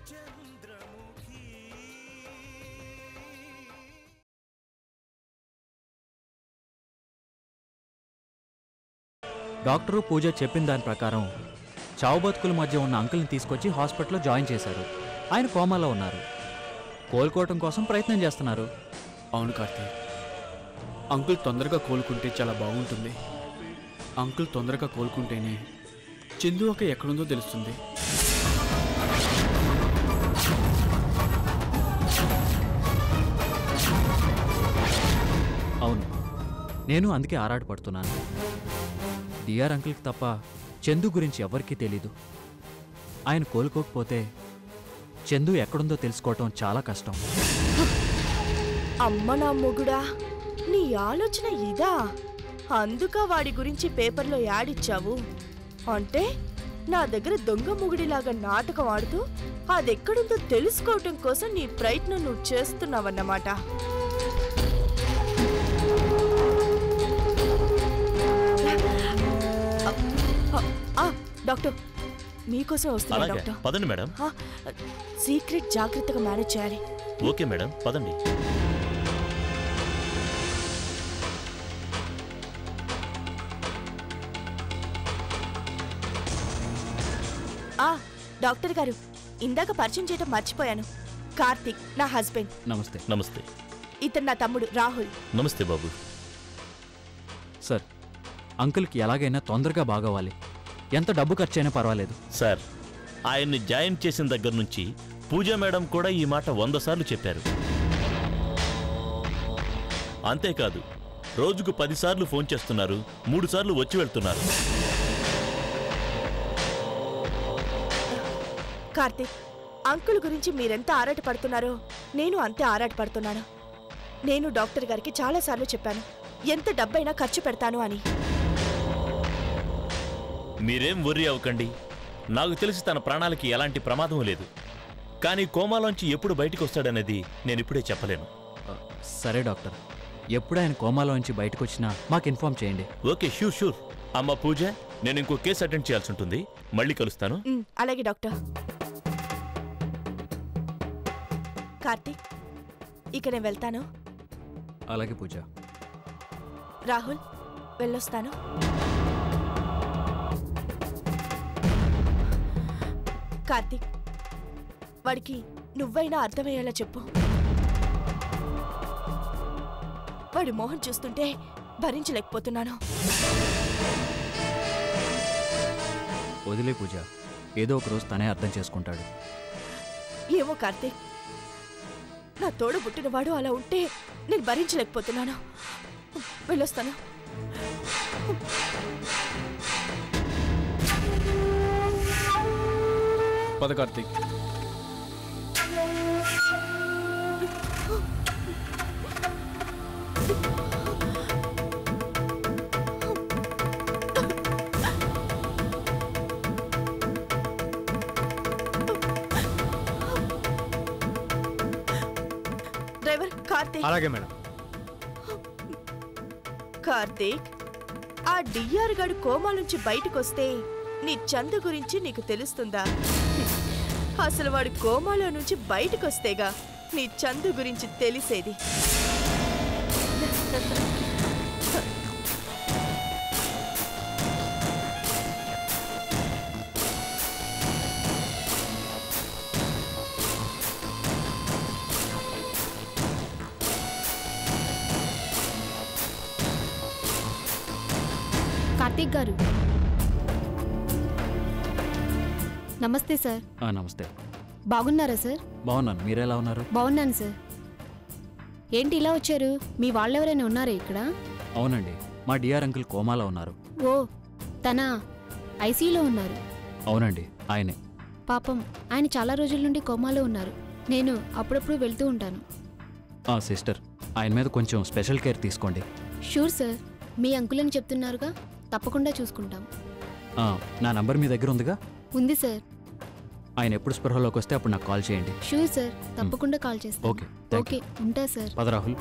Doctor పూజ చెప్పిన దాని ప్రకారం చావు బతుకుల మధ్య ఉన్న అంకుల్ని తీసుకొచ్చి హాస్పిటల్లో జాయిన్ చేశారు ఆయన కోమాలో ఉన్నారు కోలుకోవటం కోసం ప్రయత్నం చేస్తున్నారు అవును కార్తీక్ అంకుల్ తొందరగా కోలుకుంటే చాలా బాగుంటుంది అంకుల్ తొందరగా కోలుకుంటేనే చందు ఒక ఎక్కడుందో తెలుస్తుంది అవును నేను అందుకే ఆరాటపడుతున్నాను డిఆర్ అంకుల్కి తప్ప చందు గురించి ఎవరికీ తెలీదు ఆయన కోలుకోకపోతే చందు ఎక్కడుందో తెలుసుకోవటం చాలా కష్టం అమ్మ నా మొగుడా నీ ఆలోచన ఇదా అందుక వాడి గురించి పేపర్లో యాడ్ ఇచ్చావు అంటే నా దగ్గర దొంగ మొగుడిలాగా నాటకం ఆడుతూ అదెక్కడుందో తెలుసుకోవటం కోసం నీ ప్రయత్నం నువ్వు చేస్తున్నావన్నమాట ఆ, డాక్టర్ మీకోసం వస్తున్నా అలాగే డాక్టర్ పదండి మేడం ఆ, సీక్రెట్ జాగ్రత్తగా మేనేజ్ చేయాలి ఓకే మేడం పదండి ఆ డాక్టర్ గారు ఇందాక పరిచయం చేయడం మర్చిపోయాను కార్తిక్ నా హస్బెండ్ నమస్తే నమస్తే ఇతను నా తమ్ముడు రాహుల్ నమస్తే బాబు సార్ అంకుల్కి ఎలాగైనా తొందరగా బాగవ్వాలి ఎంత డబ్బు ఖర్చైనా పర్వాలేదు సార్ ఆయన్ని జాయిన్ చేసిన దగ్గర నుంచి పూజా మేడం కూడా ఈ మాట వంద సార్లు చెప్పారు అంతేకాదు రోజుకు పదిసార్లు ఫోన్ చేస్తున్నారు మూడు సార్లు వచ్చి వెళ్తున్నారు కార్తిక్ అంకుల్ గురించి మీరెంత ఆరాటపడుతున్నారో నేను అంతే ఆరాటపడుతున్నాను నేను డాక్టర్ గారికి చాలాసార్లు చెప్పాను ఎంత డబ్బైనా ఖర్చు పెడతాను అని మీరేం వర్రీ అవ్వకండి నాకు తెలిసి తన ప్రాణాలకి ఎలాంటి ప్రమాదం లేదు కానీ కోమాలోంచి ఎప్పుడు బయటికి వస్తాడనేది నేను ఇప్పుడే చెప్పలేను ఆ, సరే డాక్టర్ ఎప్పుడు ఆయన కోమాలోంచి బయటకు వచ్చినా మాకు ఇన్ఫామ్ చేయండి ఓకే షూర్ షూర్ అమ్మ పూజ నేను ఇంకో కేసు అటెండ్ చేయాల్సి ఉంటుంది మళ్ళీ కలుస్తాను ఉమ్, అలాగే డాక్టర్ కార్తిక్ ఇక నేను వెళ్తాను అలాగే పూజ రాహుల్ వెళ్ళొస్తాను కార్తిక్ వాడికి నువ్వైనా అర్థమయ్యేలా చెప్పు వాడి మోహన్ చూస్తుంటే భరించలేకపోతున్నాను వదిలే పూజ ఏదో ఒక రోజు తనే అర్థం చేసుకుంటాడు ఏమో కార్తీక్ నా తోడు పుట్టినవాడు అలా ఉంటే నేను భరించలేకపోతున్నాను వెళ్ళొస్తాను పద కార్తీక్ డ్రైవర్ కార్తీక్ అలాగే మేడం కార్తీక్ ఆ డిఆర్ గడు కోమా నుంచి బయటకొస్తే నీ చందు గురించి నీకు తెలుస్తుందా అసలు వాడు కోమాలో నుంచి బయటకొస్తేగా నీ చందు గురించి తెలిసేది కార్తీక్ గారు నమస్తే సార్ ఆ, నమస్తే బాగున్నారా సార్ బాగున్నాను మీరెలా ఉన్నారు బాగున్నాను సార్ ఏంటి ఇలా వచ్చారు మీ వాళ్ళెవరైనా ఉన్నారా ఇక్కడ అవునండి మా డిఆర్ అంకుల్ కోమాలో ఉన్నారు ఓ తన ఐసీలో ఉన్నారు అవునండి ఆయనే పాపం ఆయన చాలా రోజుల నుండి కోమాలో ఉన్నారు నేను అప్పుడప్పుడు వెళ్తూ ఉంటాను ఆ సిస్టర్ ఆయన మీద కొంచెం స్పెషల్ కేర్ తీసుకోండి షూర్ సార్ మీ అంకులని చెప్తున్నారుగా తప్పకుండా చూసుకుంటాం ఆ, నా నంబర్ మీ దగ్గర ఉందిగా ఉంది సార్ ఆయన ఎప్పుడు స్పృహలోకి వస్తే అప్పుడు నాకు కాల్ చేయండి షూర్ సార్ తప్పకుండా కాల్ చేస్తాను ఓకే థ్యాంక్ ఓకే ఉంటా సార్ పద రాహుల్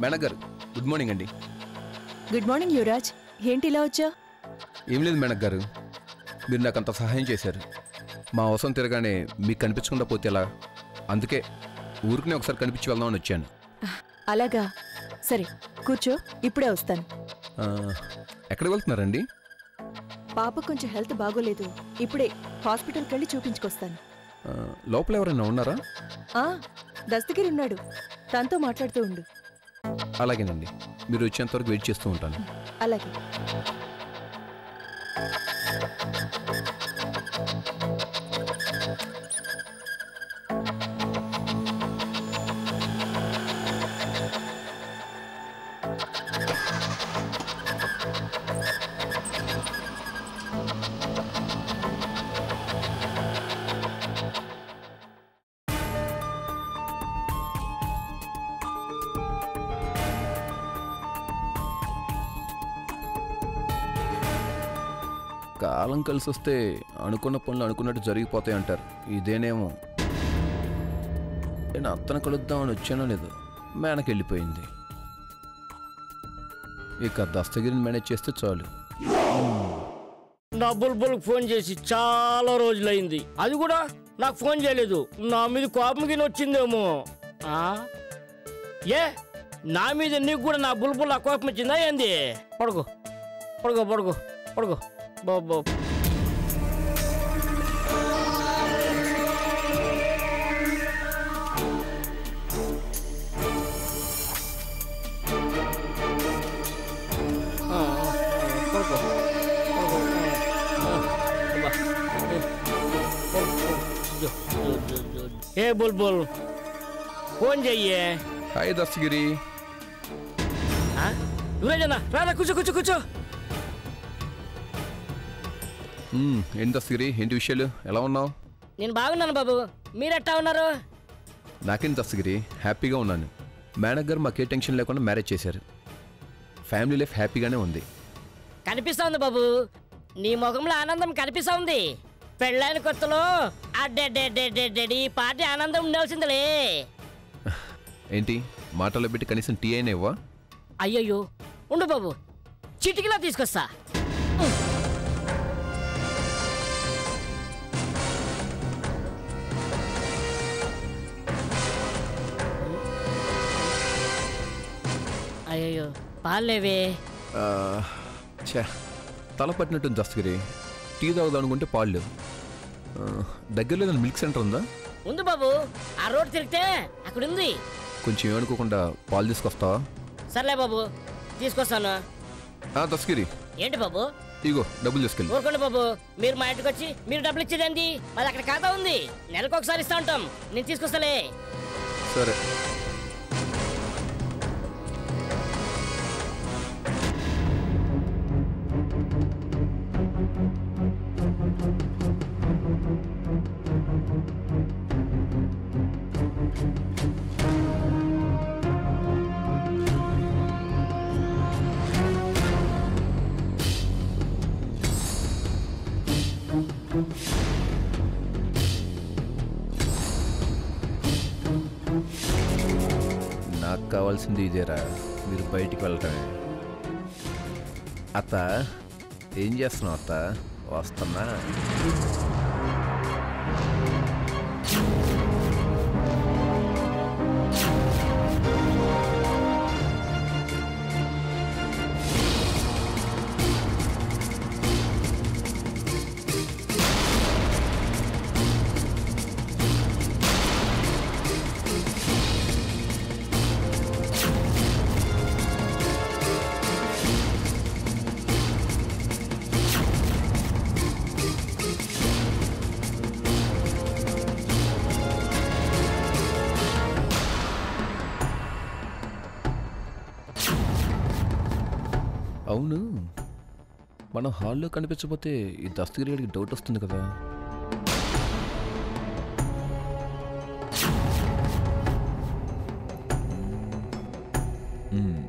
మేడం గారు గుడ్ మార్నింగ్ అండి గుడ్ మార్నింగ్ యువరాజ్ ఏంటి ఇలా వచ్చా ఏం లేదు మేడం గారు మీరు నాకు అంత సహాయం చేశారు మా అవసరం తిరగానే మీకు కనిపించకుండా పోతే ఎలా అందుకే ఊరికనే ఒకసారి కనిపించి వెళ్దామని వచ్చాను అలాగా సరే కూర్చో ఇప్పుడే వస్తాను ఆ, ఎక్కడికి వెళ్తున్నారండి పాప కొంచెం హెల్త్ బాగోలేదు ఇప్పుడే హాస్పిటల్కి వెళ్ళి చూపించుకొస్తాను ఆ, లోపల ఎవరైనా ఉన్నారా ఆ దస్తగిరి ఉన్నాడు తనతో మాట్లాడుతూ ఉండు అలాగేనండి మీరు వచ్చేంత వరకు వెయిట్ చేస్తూ ఉంటాను అలాగే కాలం కలిసి వస్తే అనుకున్న పనులు అనుకున్నట్టు జరిగిపోతాయి అంటారు ఇదేనేమో నేను అత్తను కలుద్దామని వచ్చానో లేదు మేనకి వెళ్ళిపోయింది ఇక దస్తగిరిని మేనేజ్ చేస్తే చాలు నా బుల్బుల్ ఫోన్ చేసి చాలా రోజులైంది అది కూడా నాకు ఫోన్ చేయలేదు నా మీద కోపం గిన వచ్చిందేమో ఆ? ఏ నా మీద నీకు కూడా నా బుల్బుల్ ఆ కోపం వచ్చిందా ఏంది పడుకో పడుకో పడుకో పడుకో బాబు పడుకో ఏ బుల్బుల్ ఫోన్ చెయ్యే హాయ్ దస్తగిరి యువరాజన్న రారా కూర్చో కూర్చో కూర్చో మ్మ్, ఏంటి దస్తగిరి ఏంటి విషయాలు ఎలా ఉన్నావు నేను బాగున్నాను బాబు మీరెట్టా ఉన్నారు నాకేం దస్తగిరి హ్యాపీగా ఉన్నాను మేనక్ గారు మాకే టెన్షన్ లేకుండా మ్యారేజ్ చేశారు ఫ్యామిలీ లైఫ్ హ్యాపీగానే ఉంది కనిపిస్తా ఉంది బాబు నీ ముఖంలో ఆనందం కనిపిస్తా ఉంది పెళ్ళైన కొత్తలో అడ్డెడ్డెడ్డెడ్డెడ్ ఈ పార్టీ ఆనందం ఉండాల్సిందిలే ఏంటి మాటల్లో పెట్టి కనీసం టీ అయినా ఇవ్వా అయ్యయ్యో ఉండు బాబు చిటికలో తీసుకొస్తా అయ్యయ్యో పాలేవే ఆ, ఛే తల పట్టినట్టుంది దస్తగిరి టీ తాగుదాం అనుకుంటే పాలు లేవు ఆ, దగ్గరలో ఏదైనా మిల్క్ సెంటర్ ఉందా ఉంది బాబు ఆ రోడ్ తిరిగితే అక్కడ ఉంది కొంచెం ఏమనుకోకుండా పాలు తీసుకొస్తావా సర్లే బాబు తీసుకొస్తాను ఆ, దస్తగిరి ఏంటి బాబు ఇగో డబ్బులు తీసుకెళ్ళి ఊరుకోండి బాబు మీరు మా ఇంటికి వచ్చి మీరు డబ్బులు ఇచ్చేదేంటి అది అక్కడ ఖాతా ఉంది నెలకు ఒకసారి ఇస్తా ఉంటాం నేను తీసుకొస్తాలే సరే నాకు కావాల్సింది ఇదేరా మీరు బయటికి వెళ్ళటమే అత్త ఏం చేస్తున్నావు అత్త వస్తున్నా అవును మనం హాల్లో కనిపించకపోతే ఈ దస్తగిరి గారికి డౌట్ వస్తుంది కదా మ్మ్.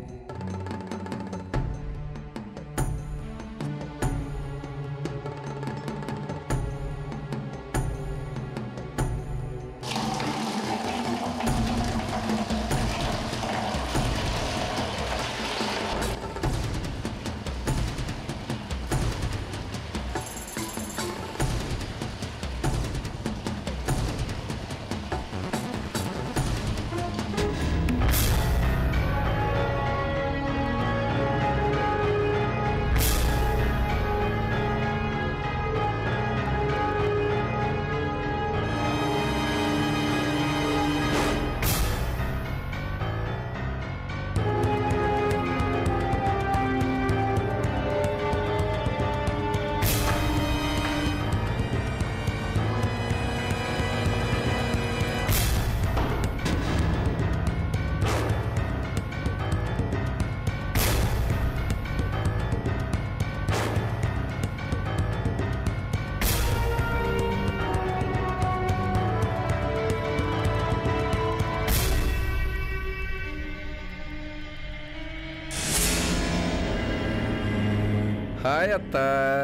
హాయ్ అత్త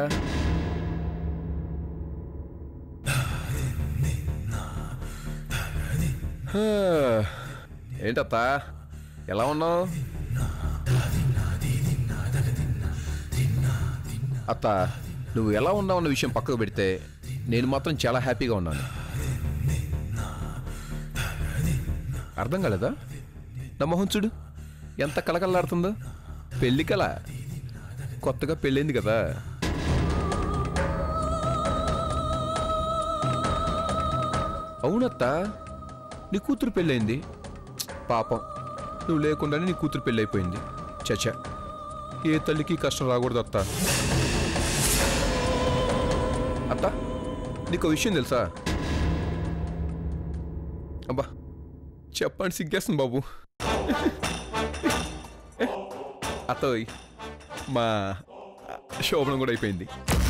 హా, ఏంటత్త ఎలా ఉన్నావు అత్త నువ్వు ఎలా ఉన్నావు అన్న విషయం పక్కకు పెడితే నేను మాత్రం చాలా హ్యాపీగా ఉన్నాను అర్థం కాలేదా నా మొహం చూడు ఎంత కలకల్లాడుతుందో పెళ్లి కల కొత్తగా పెళ్ళైంది కదా అవునత్త నీ కూతురు పెళ్ళైంది పాపం నువ్వు లేకుండానే నీ కూతురు పెళ్ళైపోయింది చచ్చా ఏ తల్లికి కష్టం రాకూడదు అత్త అత్త నీకు ఓ విషయం తెలుసా అబ్బా చెప్పండి సిగ్గేస్తుంది బాబు అత్తోయ్ మా శోభనం కూడా అయిపోయింది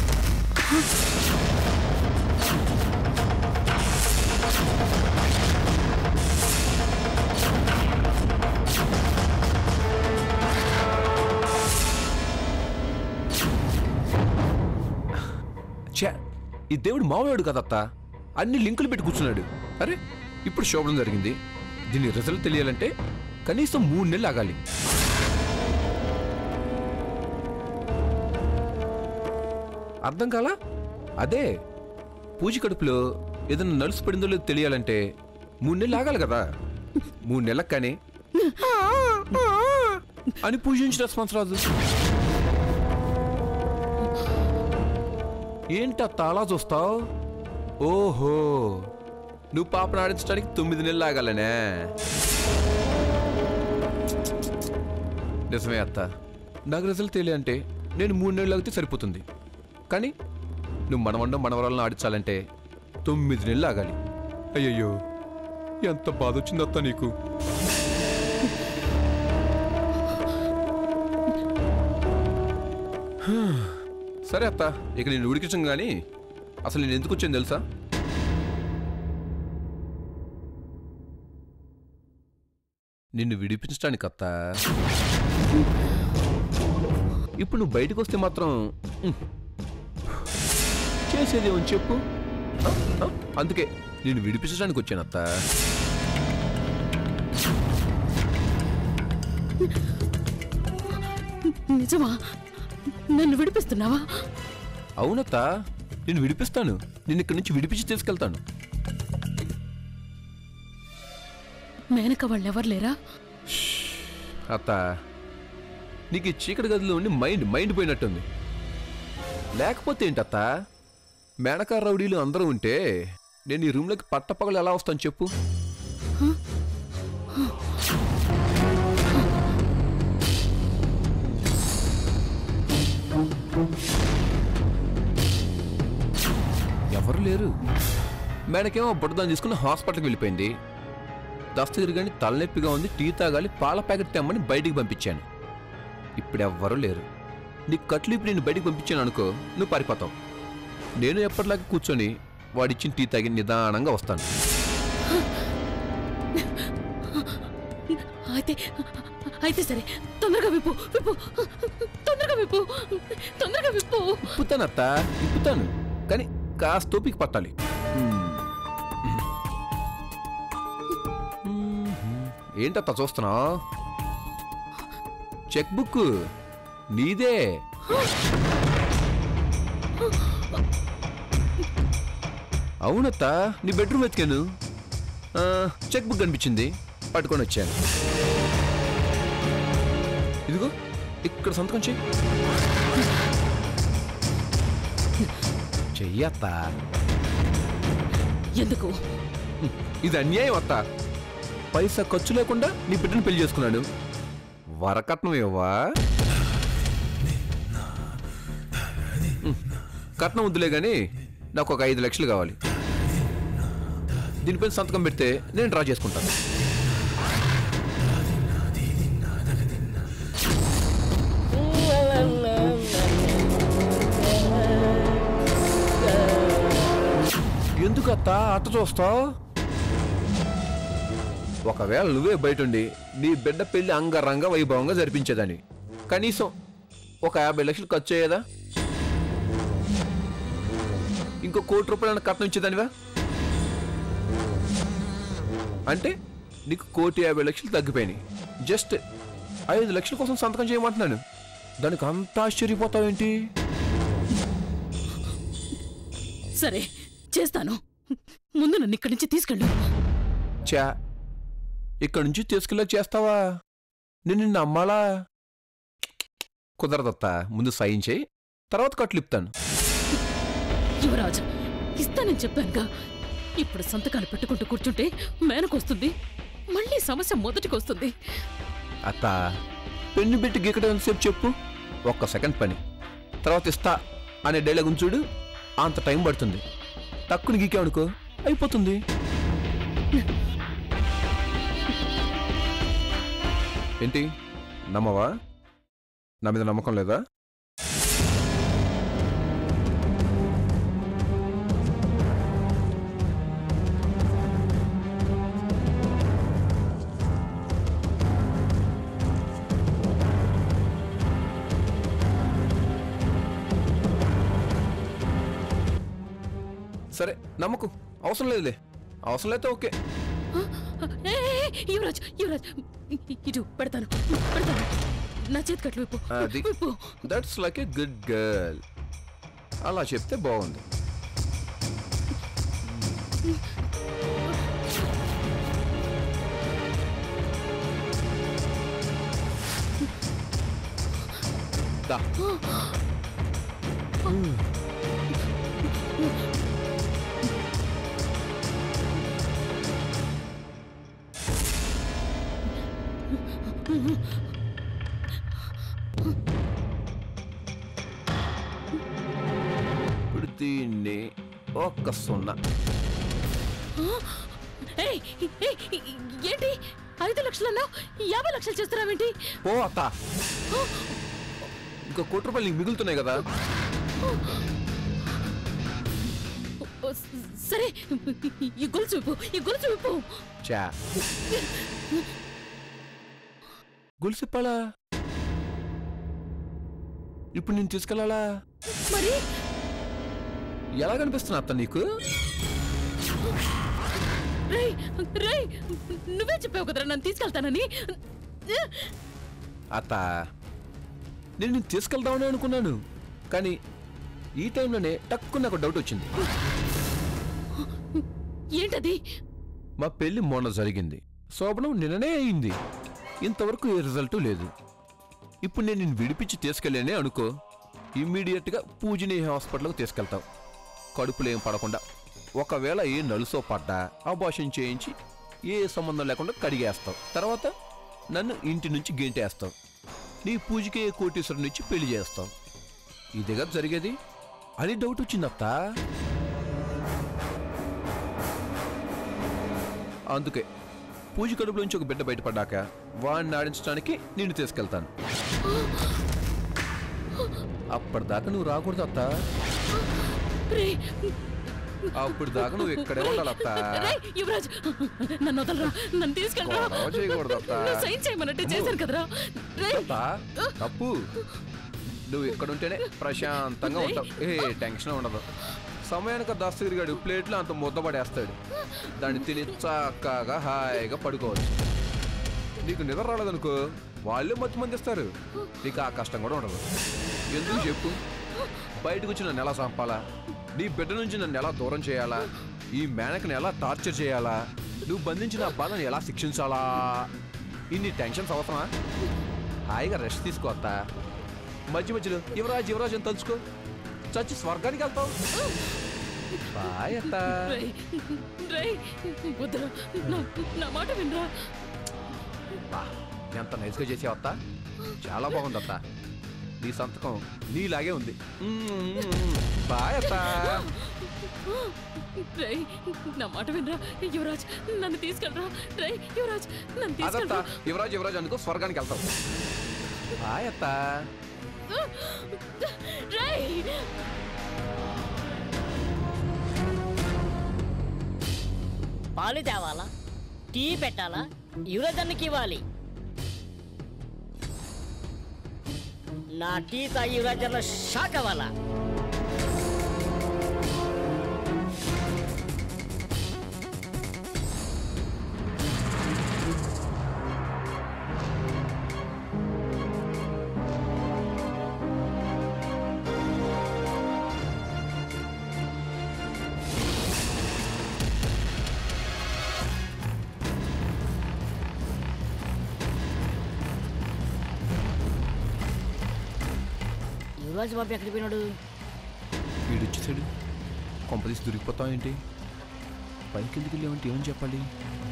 ఛే ఈ దేవుడు మామూలుడు కదత్త అన్ని లింకులు పెట్టి కూర్చున్నాడు అరే ఇప్పుడు శోభనం జరిగింది దీని రిజల్ట్ తెలియాలంటే కనీసం మూడు నెలలు ఆగాలి అర్థం కాలా అదే పూజ కడుపులో ఏదైనా నలుసు పడిందో లేదో తెలియాలంటే మూడు నెలలు ఆగాలి కదా మూడు నెలలకు కానీ అని పూజించిన రెస్పాన్స్ రాదు ఏంటత్త అలా చూస్తావు ఓహో నువ్వు పాపను ఆడించడానికి తొమ్మిది నెలలు ఆగాలనే నిజమే అత్త నాకు రిజల్ట్ తెలియంటే నేను మూడు నెలలు ఆగితే సరిపోతుంది కానీ నువ్వు మనవండం మనవరాలను ఆడించాలంటే తొమ్మిది నెలలు ఆగాలి అయ్యయ్యో ఎంత బాధ వచ్చింది అత్త నీకు సరే అత్త ఇక నేను ఉడికించం కానీ అసలు నేను ఎందుకు వచ్చాను తెలుసా నిన్ను విడిపించడానికి అత్త ఇప్పుడు నువ్వు బయటకు వస్తే మాత్రం ఉమ్, చేసేదేమని చెప్పు ఆ? ఆ? అందుకే నేను విడిపించడానికి వచ్చాను అత్త నిజమా నన్ను విడిపిస్తున్నావా అవునత్త నేను విడిపిస్తాను నేను ఇక్కడి నుంచి విడిపించి తీసుకెళ్తాను మేనక వాళ్ళెవరు లేరా అత్త నీకు ఈ చీకటి గదిలో ఉండి మైండ్ మైండ్ పోయినట్టుంది లేకపోతే ఏంటత్త మేనకా రౌడీలు అందరూ ఉంటే నేను ఈ రూమ్లోకి పట్టపగలు ఎలా వస్తాను చెప్పు ఎవరు లేరు మేడకేమో బుట్టదాన్ని తీసుకుని హాస్పిటల్కి వెళ్ళిపోయింది దస్తగిరి గాని తలనొప్పిగా ఉంది టీ తాగాలి పాల ప్యాకెట్ తెమ్మని బయటికి పంపించాను ఇప్పుడు ఎవ్వరూ లేరు నీ కట్లు ఇప్పుడు నేను బయటికి పంపించాను అనుకో నువ్వు పారిపోతావు నేను ఎప్పటిలాగా కూర్చొని వాడిచ్చిన టీ తాగి నిదానంగా వస్తాను అయితే అయితే సరే తొందరగా విప్పు విప్పు తొందరగా విప్పు తొందరగా విప్పు ఇప్పుతాను అత్త ఇప్పుతాను కానీ కాస్త ఓపిక పట్టాలి ఏంటత్త చూస్తున్నావు చెక్ బుక్ నీదే అవునత్త నీ బెడ్రూమ్ వెతికాను ఆ, చెక్ బుక్ కనిపించింది పట్టుకొని వచ్చాను ఇదిగో ఇక్కడ సంతకం చెయ్యి చెయ్యత్తా ఎందుకు ఇది అన్యాయం అత్త పైసా ఖర్చు లేకుండా నీ బిడ్డను పెళ్లి చేసుకున్నాను వరకట్నం ఇవ్వా ఉమ్, కట్నం వద్దులే గాని నాకు ఒక ఐదు లక్షలు కావాలి దీనిపైన సంతకం పెడితే నేను డ్రా చేసుకుంటాను ఎందుకు అత్త అత్త చూస్తావు ఒకవేళ నువ్వే బయటుండి నీ బిడ్డ పెళ్లి అంగరంగ వైభవంగా జరిపించేదాన్ని కనీసం ఒక యాభై లక్షలు ఖర్చు అయ్యేదా ఇంకో కోటి రూపాయలు కట్నం ఇచ్చేదానివా అంటే నీకు కోటి యాభై లక్షలు తగ్గిపోయినాయి జస్ట్ ఐదు లక్షల కోసం సంతకం చేయమంటున్నాను దానికి అంత ఆశ్చర్యపోతావేంటి సరే చేస్తాను ముందు నన్ను ఇక్కడి నుంచి తీసుకెళ్ళు చా ఇక్కడి నుంచి తీసుకెళ్ళా చేస్తావా నేను నిన్ను నమ్మాలా కుదరదత్తా ముందు సైన్ చేయి తర్వాత కట్లిప్తాను యువరాజ్ ఇస్తానని చెప్పానుగా ఇప్పుడు సంతకాలు పెట్టుకుంటూ కూర్చుంటే మేనకొస్తుంది మళ్ళీ సమస్య మొదటికొస్తుంది అత్త పెన్ను పెట్టి గీకడం ఎంతసేపు చెప్పు ఒక్క సెకండ్ పని తర్వాత ఇస్తా అనే డైలాగ్ ఉంచుడు అంత టైం పడుతుంది తక్కువ గీకామనుకో అయిపోతుంది ఏంటి నమ్మవా నా మీద నమ్మకం లేదా సరే నమ్మకు అవసరం లేదులే అవసరం లేకపోతే ఓకే ఏ, ఏ, ఏ, యువరాజ్ యువరాజ్ ఇటు పెడతాను పెడతాను నా చేతి కట్లు విప్పు అది విప్పు that's like a good girl అలా చెప్తే బాగుంది దా ఇప్పుడు దీన్ని ఒక్క సున్నా ఏయ్, ఏయ్, ఏంటి ఐదు లక్షలన్నా యాభై లక్షలు చేస్తున్నావేంటి ఓ అత్త ఇంకా కోటి రూపాయలు నీకు మిగులుతున్నాయి కదా ఓ, సరే ఈ గొలుసు విప్పు ఈ గొలుసు విప్పు చా గొలుసిప్పాలా ఇప్పుడు నేను తీసుకెళ్ళాలా మరి ఎలా కనిపిస్తున్నా అత్త నీకు రేయ్ రేయ్ నువ్వే చెప్పావు కదరా నన్ను తీసుకెళ్తానని అత్త నేను నేను తీసుకెళ్దామని అనుకున్నాను కానీ ఈ టైంలోనే టక్కున నాకు డౌట్ వచ్చింది ఏంటది మా పెళ్లి మొన్న జరిగింది శోభనం నిన్ననే అయింది ఇంతవరకు ఏ రిజల్ట్ లేదు ఇప్పుడు నేను నిన్ను విడిపించి తీసుకెళ్ళానే అనుకో ఇమ్మీడియట్గా పూజని హాస్పిటల్కి తీసుకెళ్తావు కడుపులో ఏం పడకుండా ఒకవేళ ఏ నలుసో పడ్డా అబాషన్ చేయించి ఏ సంబంధం లేకుండా కడిగేస్తావు తర్వాత నన్ను ఇంటి నుంచి గెంటేస్తావు నీ పూజకి ఏ కోటీశ్వరుని నుంచి పెళ్లి చేస్తావు ఇదిగా జరిగేది అని డౌట్ వచ్చిందత్తా అందుకే పూజ కడుపులో నుంచి ఒక బిడ్డ బయటపడ్డాక వాడిని ఆడించడానికి నిన్ను తీసుకెళ్తాను అప్పటిదాకా నువ్వు రాకూడదు అత్త రేయ్ అప్పుడు దాకా నువ్వు ఇక్కడే ఉండాలి అత్త రేయ్ యువరాజ్ నన్ను వదలరా నన్ను తీసుకెళ్ళరా గొడవ చేయకూడదు అత్త. నువ్వు సైన్ చేయమన్నట్టే చేశాను కదరా రేయ్ అత్త, తప్పు నువ్వు ఇక్కడ ఉంటేనే ప్రశాంతంగా ఉంటావు ఏ టెన్షన్ ఉండదు సమయానికి దస్తగిరిగాడు ప్లేట్లో అంత ముద్ద పడేస్తాడు దాన్ని తిని చక్కగా హాయిగా పడుకోవచ్చు నీకు నిద్ర రాలేదనుకో వాళ్ళే మత్తు మంది ఇస్తారు నీకు ఆ కష్టం కూడా ఉండదు ఎందుకు చెప్పు బయటకు వచ్చి నన్ను ఎలా చంపాలా నీ బిడ్డ నుంచి నన్ను ఎలా దూరం చేయాలా ఈ మేనకని ఎలా టార్చర్ చేయాలా నువ్వు బంధించిన ఆ బాధను ఎలా శిక్షించాలా ఇన్ని టెన్షన్స్ అవసరమా హాయిగా రెస్ట్ తీసుకోవత్తా మధ్య మధ్యలో యువరాజ్ యువరాజ్ అని తలుచుకో చచ్చి స్వర్గానికి వెళ్తావు బాయ్ అత్తా రేయ్ రేయ్ వద్దురా నా- నా మాట వినరా బా, ఎంత నైస్గా చేసావు అత్త చాలా బాగుంది అత్త నీ సంతకం నీలాగే ఉంది మ్మ్. బాయ్ అత్త రేయ్ నా మాట వినరా యువరాజ్ నన్ను తీసుకెళ్ళరా రేయ్ యువరాజ్ నన్ను అదత్త తీసుకెళ్ళరా యువరాజ్ యువరాజ్ అందుకో స్వర్గానికి వెళ్తావు బాయ్ అత్త రేయ్ పాలు తేవాలా టీ పెట్టాలా యువరాజన్నికి ఇవ్వాలి నా టీ తాగి యువరాజన్లో షాక్ అవ్వాలా యువరాజ్ బాబు ఎక్కడికి పోయినాడు వీడు వచ్చేసాడు కొంపదీసి దొరికిపోతాం ఏంటి పైకి ఎందుకు వెళ్ళామంటే ఏమని చెప్పాలి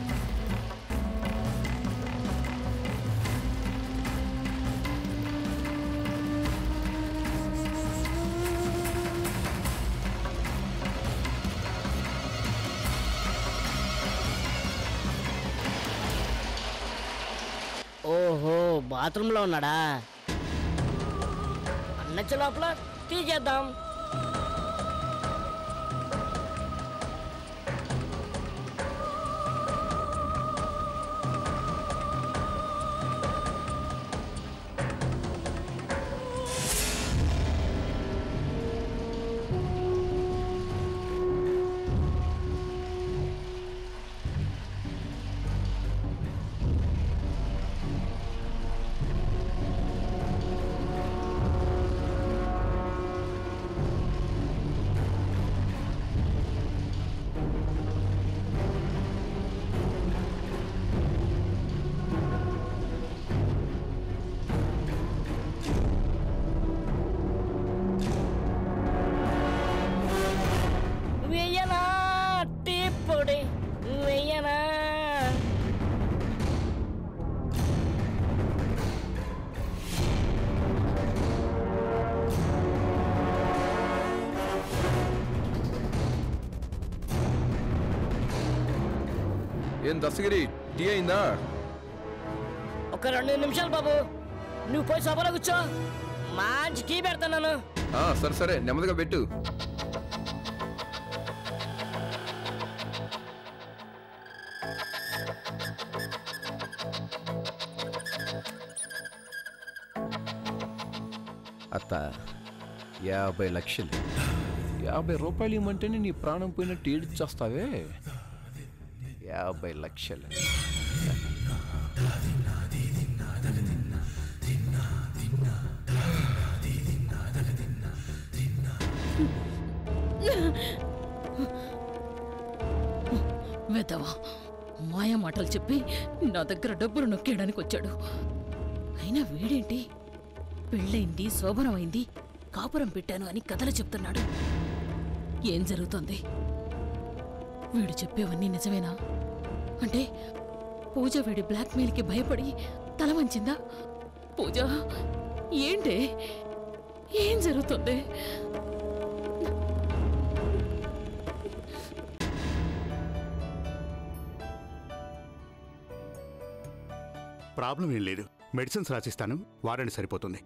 ఓహో బాత్రూంలో ఉన్నాడా అన్నచ్చ లోపల తీసేద్దాం వెయ్యనా టీ పొడి వెయ్యనా ఏం దస్తగిరి టీ అయిందా ఒక రెండు నిమిషాలు బాబు నువ్వు పోయి సభలో కూర్చో మంచి టీ పెడతాను ఆ, సరే సరే నెమ్మదిగా పెట్టు అత్త యాభై లక్షలు యాభై రూపాయలు ఇవ్వమంటేనే నీ ప్రాణం పోయినట్టు ఏడిచేస్తావే యాభై లక్షలు వెదవా మాయ మాటలు చెప్పి నా దగ్గర డబ్బులు నొక్కేయడానికి వచ్చాడు అయినా వీడేంటి పెళ్ళైంది శోభనమైంది కాపురం పెట్టాను అని కథలు చెప్తున్నాడు ఏం జరుగుతోంది వీడు చెప్పేవన్నీ నిజమేనా అంటే పూజ వీడి బ్లాక్మెయిల్కి భయపడి తల వంచిందా పూజ ఏంటి ఏం జరుగుతుంది ప్రాబ్లం ఏం లేదు మెడిసిన్స్ రాసిస్తాను వాడండి సరిపోతుంది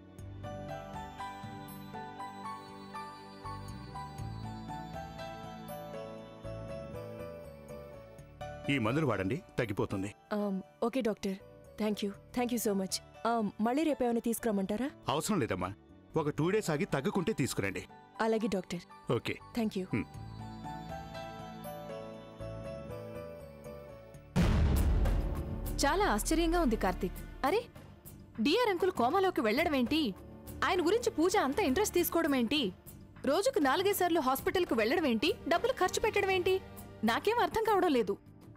ఈ మందులు వాడండి తగ్గిపోతుంది um, okay doctor thank you thank you so much um, మళ్ళీ రేపేమైనా తీసుకురమ్మంటారా అవసరం లేదమ్మా ఒక టూ డేస్ ఆగి తగ్గకుంటే తీసుకురండి అలాగే డాక్టర్ ఓకే థ్యాంక్ యూ హ్మ్. చాలా ఆశ్చర్యంగా ఉంది కార్తీక్ అరే డిఆర్ అంకుల్ కోమాలోకి వెళ్ళడం ఏంటి ఆయన గురించి పూజ అంత ఇంట్రెస్ట్ తీసుకోవడం ఏంటి రోజుకు నాలుగైదు సార్లు హాస్పిటల్కు వెళ్ళడం ఏంటి డబ్బులు ఖర్చు పెట్టడం ఏంటి నాకేం అర్థం కావడం లేదు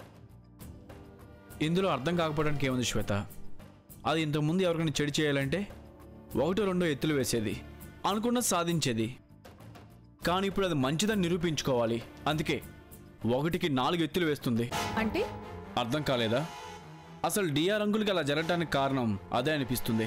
ఇందులో అర్థం కాకపోవడానికి ఏముంది శ్వేత అది ఇంతకుముందు ఎవరికైనా చెడు చేయాలంటే ఒకటో రెండో ఎత్తులు వేసేది అనుకున్నది సాధించేది కానీ ఇప్పుడు అది మంచిదని నిరూపించుకోవాలి అందుకే ఒకటికి నాలుగు ఎత్తులు వేస్తుంది అంటే అర్థం కాలేదా అసలు డిఆర్ అంకుల్కి అలా జరగటానికి కారణం అదే అనిపిస్తుంది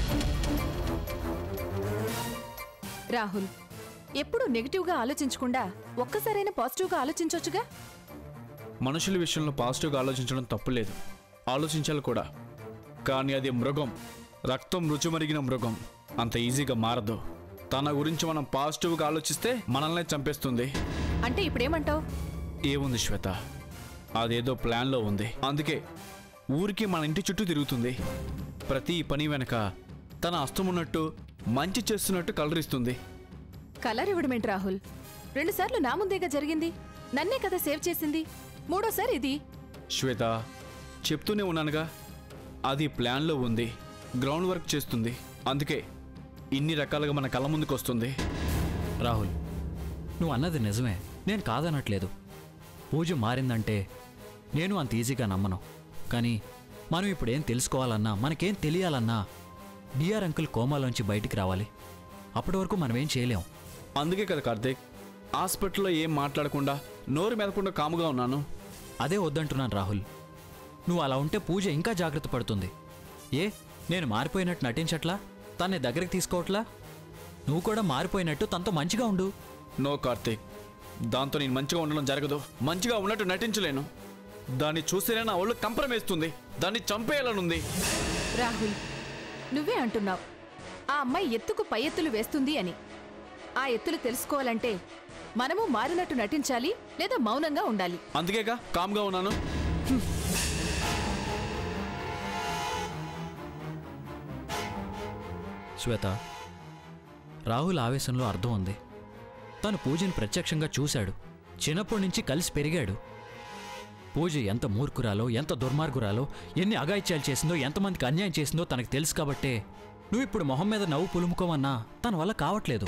రాహుల్ ఎప్పుడు నెగిటివ్గా ఆలోచించకుండా ఒక్కసారైనా పాజిటివ్గా ఆలోచించవచ్చుగా మనుషుల విషయంలో పాజిటివ్గా ఆలోచించడం తప్పులేదు ఆలోచించాలి కూడా కానీ అది మృగం రక్తం రుచిమరిగిన మృగం అంత ఈజీగా మారదు తన గురించి మనం పాజిటివ్గా ఆలోచిస్తే మనల్నే చంపేస్తుంది అంటే ఇప్పుడేమంటావు ఏముంది శ్వేత అదేదో ప్లాన్లో ఉంది అందుకే ఊరికి మన ఇంటి చుట్టూ తిరుగుతుంది ప్రతి పని వెనక తన అస్తం ఉన్నట్టు మంచి చేస్తున్నట్టు కలరిస్తుంది కలర్ ఇవ్వడమేంటి రాహుల్ రెండుసార్లు నా ముందేగా జరిగింది నన్నే కదా సేవ్ చేసింది మూడోసారి ఇది శ్వేత చెప్తూనే ఉన్నానుగా అది ప్లాన్లో ఉంది గ్రౌండ్ వర్క్ చేస్తుంది అందుకే ఇన్ని రకాలుగా మన కళ్ళ ముందుకు వస్తుంది రాహుల్ నువ్వు అన్నది నిజమే నేను కాదనట్లేదు పూజ మారిందంటే నేను అంత ఈజీగా నమ్మను కానీ మనం ఇప్పుడు ఏం తెలుసుకోవాలన్నా మనకేం తెలియాలన్నా డిఆర్ అంకుల్ కోమాలోంచి బయటికి రావాలి అప్పటి వరకు మనం ఏం చేయలేం అందుకే కదా కార్తీక్ హాస్పిటల్లో ఏం మాట్లాడకుండా నోరు మెదకుండా కాముగా ఉన్నాను అదే వద్దంటున్నాను రాహుల్ నువ్వు అలా ఉంటే పూజ ఇంకా జాగ్రత్త పడుతుంది ఏ నేను మారిపోయినట్టు నటించట్లా తన్ని దగ్గరికి తీసుకోవట్లా నువ్వు కూడా మారిపోయినట్టు తనతో మంచిగా ఉండు నో కార్తీక్ దాంతో నేను మంచిగా ఉండడం జరగదు మంచిగా ఉన్నట్టు నటించలేను దాన్ని చూస్తేనే నా ఒళ్ళు కంపరమేస్తుంది దాన్ని చంపేయాలనుంది రాహుల్ నువ్వే అంటున్నావు ఆ అమ్మాయి ఎత్తుకు పై ఎత్తులు వేస్తుంది అని ఆ ఎత్తులు తెలుసుకోవాలంటే మనము మారినట్టు నటించాలి లేదా మౌనంగా ఉండాలి అందుకేగా కామ్గా ఉన్నాను శ్వేత రాహుల్ ఆవేశంలో అర్థం ఉంది తను పూజని ప్రత్యక్షంగా చూశాడు చిన్నప్పటి నుంచి కలిసి పెరిగాడు పూజ ఎంత మూర్ఖురాలో ఎంత దుర్మార్గురాలో ఎన్ని అగాయిత్యాలు చేసిందో ఎంతమందికి అన్యాయం చేసిందో తనకు తెలుసు కాబట్టే నువ్వు ఇప్పుడు మొహం మీద నవ్వు పులుముకోమన్నా తన వల్ల కావట్లేదు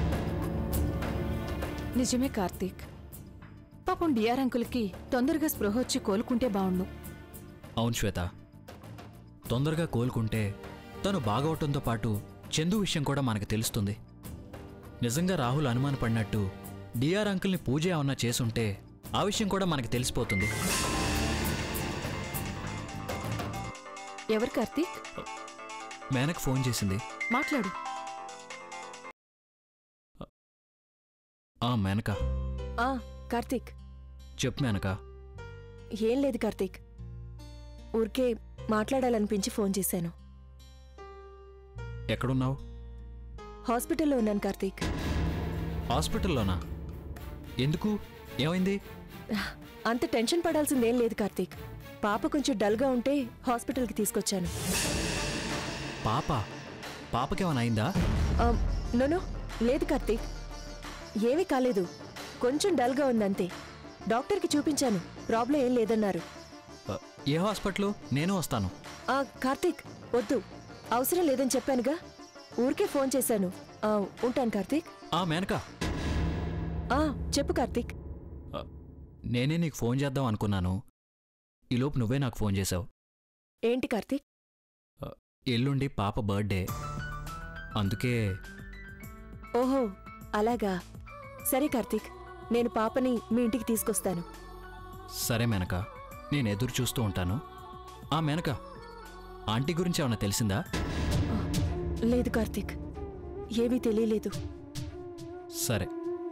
నిజమే కార్తీక్ పాపం డిఆర్ అంకుల్కి తొందరగా స్పృహ వచ్చి కోలుకుంటే బావుండు అవును శ్వేత తొందరగా కోలుకుంటే తను బాగవటంతో పాటు చందు విషయం కూడా మనకు తెలుస్తుంది నిజంగా రాహుల్ అనుమానపడినట్టు డిఆర్ అంకుల్ని పూజ ఏమన్నా చేసుంటే ఆ విషయం కూడా మనకు తెలిసిపోతుంది ఎవరు కార్తీక్ మేనకు ఫోన్ చేసింది మాట్లాడు ఆ మేనక ఆ కార్తీక్ చెప్పు మేనక ఏం లేదు కార్తీక్ ఊరికే మాట్లాడాలనిపించి ఫోన్ చేశాను ఎక్కడున్నావు హాస్పిటల్లో ఉన్నాను కార్తీక్ హాస్పిటల్లోనా ఎందుకు ఏమైంది అంత టెన్షన్ పడాల్సిందేం లేదు కార్తీక్ పాప కొంచెం డల్గా ఉంటే హాస్పిటల్కి తీసుకొచ్చాను పాప పాపకేమైనా అయిందా ఆ, నోనో లేదు కార్తీక్ ఏమీ కాలేదు కొంచెం డల్గా ఉందంతే డాక్టర్కి చూపించాను ప్రాబ్లం ఏం లేదన్నారు ఆ, ఏ హాస్పిటల్ నేను వస్తాను ఆ కార్తీక్ వద్దు అవసరం లేదని చెప్పానుగా ఊరికే ఫోన్ చేశాను ఆ, ఉంటాను కార్తీక్ ఆ మేనక ఆ చెప్పు కార్తీక్ నేనే నీకు ఫోన్ చేద్దాం అనుకున్నాను ఈలోపు నువ్వే నాకు ఫోన్ చేశావు ఏంటి కార్తీక్ ఎల్లుండి పాప బర్త్డే అందుకే ఓహో అలాగా సరే కార్తీక్ నేను పాపని మీ ఇంటికి తీసుకొస్తాను సరే మేనక నేను ఎదురు చూస్తూ ఉంటాను ఆ మేనక ఆంటీ గురించి ఏమన్నా తెలిసిందా లేదు కార్తీక్ ఏమీ తెలియలేదు సరే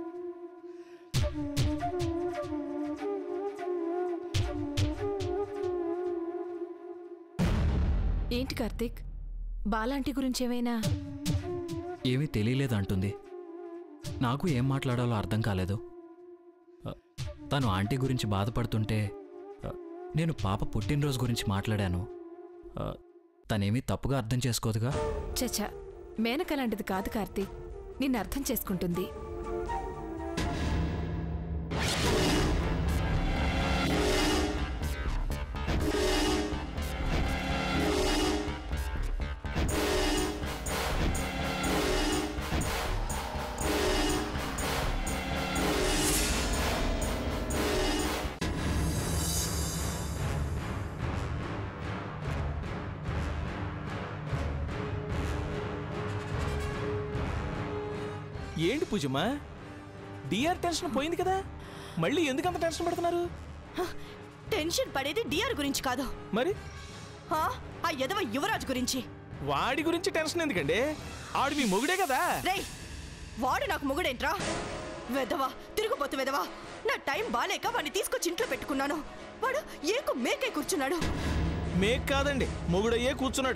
ఏంటి కార్తీక్ బాలాంటి గురించి ఏమైనా ఏమీ తెలియలేదు అంటుంది నాకు ఏం మాట్లాడాలో అర్థం కాలేదు ఆ, తను ఆంటీ గురించి బాధపడుతుంటే ఆ, నేను పాప పుట్టినరోజు గురించి మాట్లాడాను ఆ, తనేమీ తప్పుగా అర్థం చేసుకోదుగా చచా మేనక లాంటిది కాదు కార్తీక్ నిన్ను అర్థం చేసుకుంటుంది ఏంటి పూజమ్మా డిఆర్ టెన్షన్ పోయింది కదా మళ్ళీ ఎందుకు అంత టెన్షన్ పడుతున్నారు టెన్షన్ పడేది డిఆర్ గురించి కాదు మరి హా? ఆ ఎదవ యువరాజ్ గురించి వాడి గురించి టెన్షన్ ఎందుకండి ఆడు మీ మొగుడే కదా రేయ్ వాడు నాకు మొగుడేంట్రా వెదవా తిరుగుపోతు వెదవా నా టైం బాలేక వాడిని తీసుకొచ్చి ఇంట్లో పెట్టుకున్నాను వాడు ఏకు మేకే కూర్చున్నాడు మేక్ కాదండి మొగుడయ్యే కూర్చున్నాడు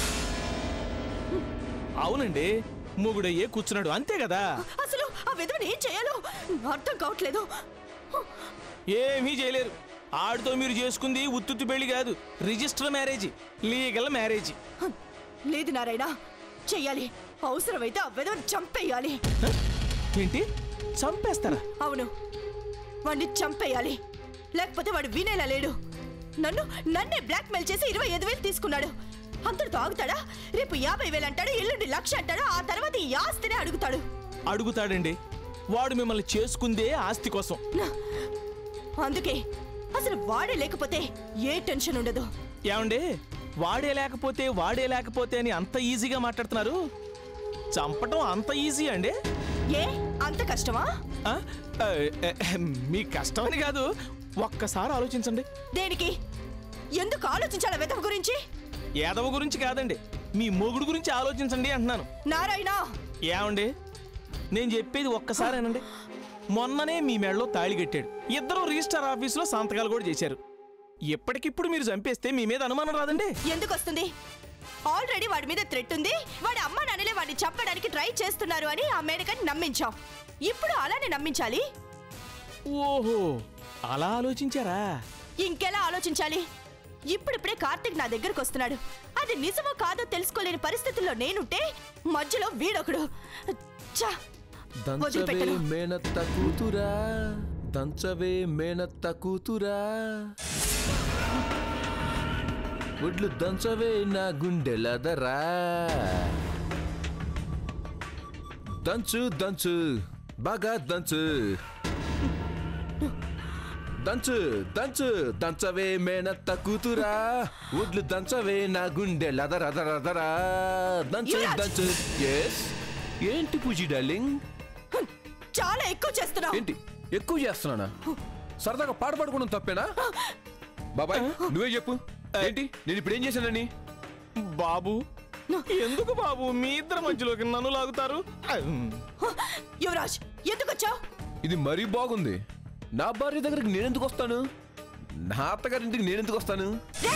అవునండి మొగుడయ్యే కూర్చున్నాడు అంతే కదా అసలు ఆ వెదవని ఏం చేయాలో అర్థం కావట్లేదు ఏమీ చేయలేరు ఆడితో మీరు చేసుకుంది ఉత్తుత్తి పెళ్లి కాదు రిజిస్టర్ మ్యారేజ్ లీగల్ మ్యారేజ్ లేదు నారాయణ చెయ్యాలి అవసరమైతే ఆ వెదవని చంపేయాలి ఏంటి చంపేస్తారా అవును వాడిని చంపేయాలి లేకపోతే వాడు వినేలా లేడు నన్ను నన్నే బ్లాక్మెయిల్ చేసి ఇరవై ఐదు వేలు తీసుకున్నాడు అంతటితో ఆగుతాడా రేపు యాభై వేలు అంటాడు ఎల్లుండి లక్ష అంటాడు ఆ తర్వాత ఈ ఆస్తినే అడుగుతాడు అడుగుతాడండి వాడు మిమ్మల్ని చేసుకుందే ఆస్తి కోసం అందుకే అసలు వాడే లేకపోతే ఏ టెన్షన్ ఉండదు ఏమండి వాడే లేకపోతే వాడే లేకపోతే అని అంత ఈజీగా మాట్లాడుతున్నారు చంపటం అంత ఈజీ అండి ఏ అంత కష్టమా ఆ? ఆ, ఆ, మీ కష్టమని కాదు ఒక్కసారి ఆలోచించండి దేనికి ఎందుకు ఆలోచించాల వెతక గురించి యాదవ గురించి కాదండి మీ మొగుడు గురించి ఆలోచించండి అంటున్నాను నారాయణ ఏమండి నేను చెప్పేది ఒక్కసారేనండి మొన్ననే మీ మెడలో తాళి కట్టాడు ఇద్దరు రిజిస్టర్ ఆఫీసులో సంతకాలు కూడా చేశారు ఎప్పటికిప్పుడు మీరు చంపేస్తే మీ మీద అనుమానం రాదండి ఎందుకు వస్తుంది ఆల్రెడీ వాడి మీద థ్రెట్ ఉంది వాడి అమ్మ నాన్నలే వాడిని చంపడానికి ట్రై చేస్తున్నారు అని ఆ మేడకని నమ్మించాం ఇప్పుడు అలానే నమ్మించాలి ఓహో అలా ఆలోచించారా ఇంకెలా ఆలోచించాలి ఇప్పుడిప్పుడే కార్తిక్ నా దగ్గరకు వస్తున్నాడు అది నిజమో కాదో తెలుసుకోలేని పరిస్థితుల్లో నేనుంటే మధ్యలో వీడొకడు ఛా! దంచవే వదిలిపెట్టను. మేనత్త కూతురా దంచవే మేనత్త కూతురా ఒడ్లు దంచవే నా గుండెలదరా దంచు దంచు బాగా దంచు దంచు దంచు దంచవే మేనత్త కూతురా ఒడ్లు దంచవే నా గుండెలదరదరదరా దంచు యువరాజ్! దంచు ఎస్ ఏంటి పూజీ డార్లింగ్ చాలా ఎక్కువ చేస్తున్నావు ఏంటి ఎక్కువ చేస్తున్నానా సరదాగా పాట పాడుకోవడం తప్పేనా బాబాయ్ నువ్వే చెప్పు ఏంటి నేను ఇప్పుడు ఏం చేశానని బాబు ఎందుకు బాబు మీ ఇద్దరి మధ్యలోకి నన్ను లాగుతారు యువరాజ్ ఎందుకు వచ్చావు ఇది మరీ బాగుంది నా భార్య దగ్గరికి నేనెందుకు వస్తాను నా అత్తగారింటికి నేనెందుకు వస్తాను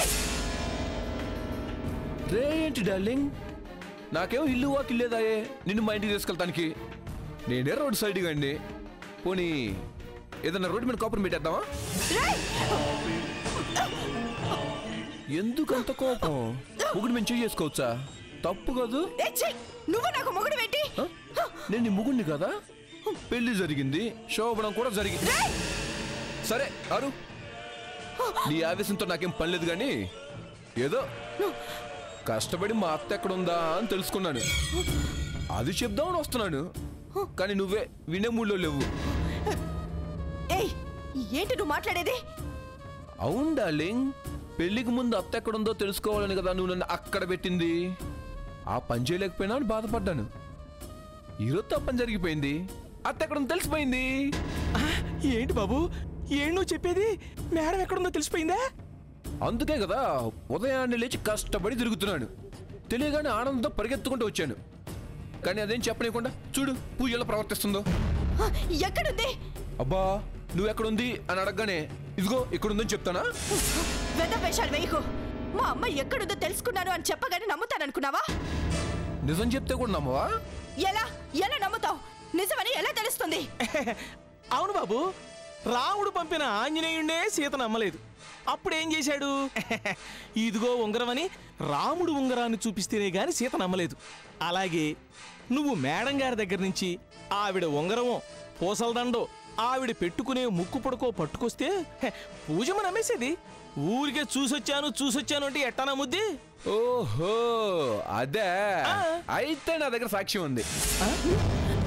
రే ఏంటి డార్లింగ్ నాకేం ఇల్లు వాకి లేదాయే నిన్ను మా ఇంటికి తీసుకెళ్తానికి నేనే రోడ్ సైడ్ గండి పోనీ ఏదన్నా రోడ్డు మీద కాపురం పెట్టేద్దామా ఎందుకంత కోపం ముగ్గురు మేము చేసుకోవచ్చా తప్పు కాదు ఏ, ఛీ! నువ్వు నాకు మొగుడు పెట్టి నేను నీ ముగ్గుడిని కదా పెళ్లి జరిగింది శోభనం కూడా జరిగింది సరే అరు నీ ఆవేశంతో నాకేం పని లేదు కానీ ఏదో కష్టపడి మా అత్త ఎక్కడ ఉందా అని తెలుసుకున్నాను అది చెప్దామని వస్తున్నాను కానీ నువ్వే వినే మూడ్లో లేవు ఏయ్ ఏంటి నువ్వు మాట్లాడేది అవును డార్లింగ్ పెళ్లికి ముందు అత్త ఎక్కడుందో తెలుసుకోవాలని కదా నువ్వు నన్ను అక్కడ పెట్టింది ఆ పని చేయలేకపోయినా అని బాధపడ్డాను ఈరోజు తప్పని జరిగిపోయింది అత్త ఎక్కడుందో తెలిసిపోయింది ఏంటి బాబు ఏంటి నువ్వు చెప్పేది మేడం ఎక్కడుందో తెలిసిపోయిందా అందుకే కదా ఉదయాన్నే లేచి కష్టపడి తిరుగుతున్నాను తెలియగానే ఆనందంతో పరిగెత్తుకుంటూ వచ్చాను కానీ అదేం చెప్పనీయకుండా చూడు పూజ ఎలా ప్రవర్తిస్తుందో ఆ, ఎక్కడుంది అబ్బా నువ్వు ఎక్కడుంది అని అడగగానే ఇదిగో ఇక్కడుందని చెప్తానా వెద వేషాలు వేయకు మా అమ్మ ఎక్కడుందో తెలుసుకున్నాను అని చెప్పగానే నమ్ముతాననుకున్నావా నిజం చెప్తే కూడా నమ్మవా ఎలా ఎలా నమ్ముతావు నిజమని ఎలా తెలుస్తుంది అవును బాబు రాముడు పంపిన ఆంజనేయుడే సీత నమ్మలేదు అప్పుడు ఏం చేశాడు ఇదిగో ఉంగరమని రాముడు ఉంగరాన్ని చూపిస్తేనే గాని సీత నమ్మలేదు అలాగే నువ్వు మేడం గారి దగ్గర నుంచి ఆవిడ ఉంగరమో పూసలదండో ఆవిడ పెట్టుకునే ముక్కు పొడకో పట్టుకొస్తే హె, పూజమ నమ్మేసేది ఊరికే చూసొచ్చాను చూసొచ్చాను అంటే ఎట్టా నమ్ముద్ది ఓహో అదే అయితే నా దగ్గర సాక్ష్యం ఉంది